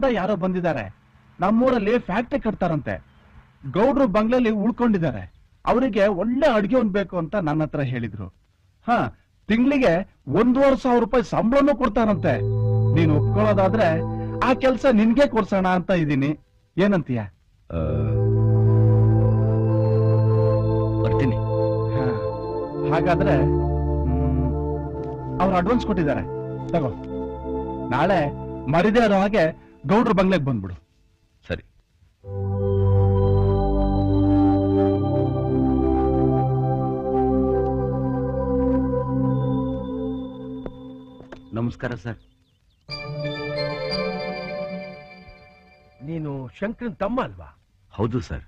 ಊರಿಂದ ಯಾರೋ ಬಂದಿದ್ದಾರೆ ನಮ್ಮೂರಲ್ಲಿ ಫ್ಯಾಕ್ಟ್ರಿ ಕಟ್ತಾರಂತೆ ಗೌಡ್ರು ಬಂಗ್ಲೆಲಿ ಉಳ್ಕೊಂಡಿದ್ದಾರೆ ಅವರಿಗೆ ಒಳ್ಳೆ ಅಡ್ಗೆ ಒಂದ್ ಬೇಕು ಅಂತ ನನ್ನ ಹತ್ರ ಹೇಳಿದ್ರು ಹ ತಿಂಗಳಿಗೆ ಒಂದೂವರೆ ಸಾವಿರ ರೂಪಾಯಿ ಸಂಬಳನೂ ಕೊಡ್ತಾರಂತೆ ನೀನು ಒಪ್ಕೊಳ್ಳೋದಾದ್ರೆ ಆ ಕೆಲ್ಸ ನಿನ್ಗೆ ಕೊಡ್ಸೋಣ ಅಂತ ಇದೀನಿ ಏನಂತೀಯ ಆ, ಬರ್ತೀನಿ ಹ, ಹಾಗಾದ್ರೆ ಅವ್ರು ಅಡ್ವಾನ್ಸ್ ಕೊಟ್ಟಿದ್ದಾರೆ ತಗೋ ನಾಳೆ ಮರಿದೇ ಇರೋ ಹಾಗೆ ಗೌಡ್ರ ಬಂಗ್ಲೆಗ್ ಬಂದ್ಬಿಡು ಸರಿ ನಮಸ್ಕಾರ ಸರ್ ನೀನು ಶಂಕರನ್ ತಮ್ಮ ಅಲ್ವಾ ಹೌದು ಸರ್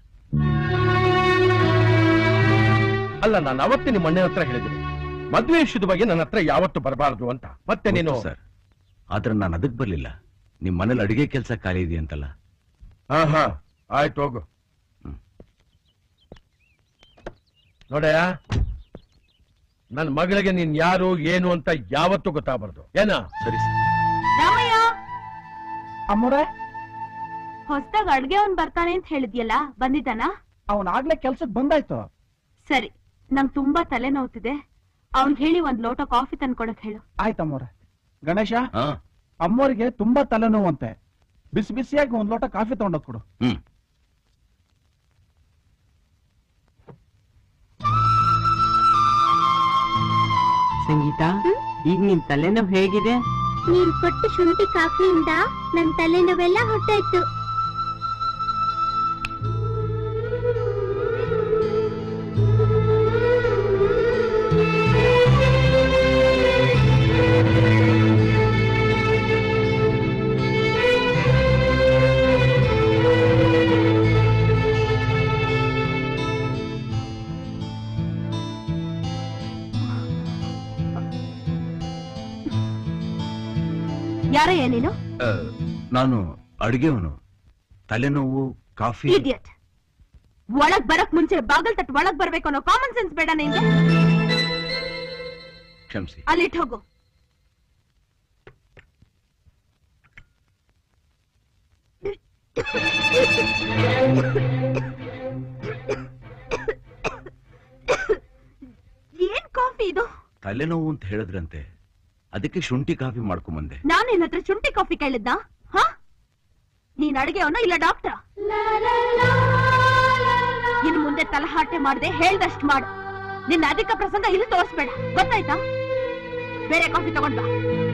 ಅಲ್ಲ ನಾನು ಅವತ್ತೇ ನಿಮ್ಮ ಅಣ್ಣನ ಹತ್ರ ಹೇಳಿದ್ದೀನಿ ಮದ್ವೆ ವಿಷಯದ ಬಗ್ಗೆ ನನ್ನ ಹತ್ರ ಯಾವತ್ತು ಬರಬಾರದು ಅಂತ ಮತ್ತೆ ನೀನು ಗೊತ್ತು ಸರ್ ಆದ್ರೆ ನಾನು ಅದಕ್ಕೆ ಬರ್ಲಿಲ್ಲ ನಿಮ್ ಮನೇಲಿ ಅಡಿಗೆ ಕೆಲಸ ಖಾಲಿ ಇದೆಯಂತಲ್ಲ ಹಾ ಹಾ ಆಯ್ತು ಹೋಗು ಹ್ಮ್. ನೋಡಯ್ಯ ನನ್ನ ಮಗಳಿಗೆ ನೀನ್ ಯಾರು ಏನು ಅಂತ ಯಾವತ್ತೂ ಗೊತ್ತಾಗಬಾರ್ದು ಏನ ಸರಿ ಸರ್ ರಾಮಯ್ಯ ಅಮ್ಮೋರೆ ಹೊಸ್ದಾಗ್ ಅಡ್ಗೆ ಅವ್ನ್ ಬರ್ತಾನೆ ಅಂತ ಹೇಳಿದ್ಯಲ್ಲ ಬಂದಿದ್ದಾನ ಅವನ್ ಆಗ್ಲೇ ಕೆಲ್ಸಕ್ ಬಂದಾಯ್ತು ಸರಿ ನಂಗ್ ತುಂಬಾ ತಲೆ ನೋವ್ತಿದೆ ಅವ್ನ್ ಹೇಳಿ ಒಂದ್ ಲೋಟ ಕಾಫಿ ತಂದ್ಕೊಡಕ್ ಹೇಳು ಆಯ್ತಮ್ಮೋರೆ ಗಣೇಶ ಹಾ ಅಮ್ಮೋರಿಗೆ ತುಂಬಾ ತಲೆನೋವಂತೆ ಬಿಸಿ ಬಿಸಿಯಾಗಿ ಒಂದ್ ಲೋಟ ಕಾಫಿ ತಗೊಂಡೋಗ್ ಕೊಡು ಹ್ಮ್ ಸಂಗೀತ ಈಗ ನಿನ್ ತಲೆನೋವು ಹೇಗಿದೆ ನೀನ್ ಕೊಟ್ಟು ಶುಂಠಿ ಕಾಫಿಯಿಂದ ನನ್ ತಲೆನೋವೆಲ್ಲ ಹೊಟ್ಟಾಯ್ತು ಯಾರಯ್ಯ ನೀನು ಆ, ನಾನು ಅಡಿಗೆವನು ತಲೆನೋವು ಕಾಫಿ ಇಡಿಯಟ್ ಒಳಗ್ ಬರಕ್ ಮುಂಚೆ ಬಾಗಲ್ ತಟ್ ಒಳಗ್ ಬರ್ಬೇಕು ಅನ್ನೋ ಕಾಮನ್ ಸೆನ್ಸ್ ಬೇಡ ನಿಂಗೆ ಕ್ಷಮಿಸಿ ಅಲ್ಲಿಟ್ ಹೋಗು ಏನ್ ಕಾಫಿ ಇದು ತಲೆನೋವು ಅಂತ ಹೇಳಿದ್ರಂತೆ ಅದಕ್ಕೆ ಶುಂಠಿ ಕಾಫಿ ಮಾಡ್ಕೊಂಬಂದೆ ನಾನು ನಿನ್ನ ಹತ್ರ ಶುಂಠಿ ಕಾಫಿ ಕೇಳಿದ್ನ ಹ ನೀನ್ ಅಡಿಗೆ ಅವನು ಇಲ್ಲ ಡಾಕ್ಟರ್ ಇನ್ ಮುಂದೆ ತಲಹಾಟೆ ಮಾಡದೆ ಹೇಳ್ದಷ್ಟ್ ಮಾಡು ನಿನ್ನ ಅಧಿಕ ಪ್ರಸಂಗ ಇಲ್ಲಿ ತೋರಿಸ್ಬೇಡ ಗೊತ್ತಾಯ್ತಾ ಬೇರೆ ಕಾಫಿ ತಗೊಂಡ್ ಬಾ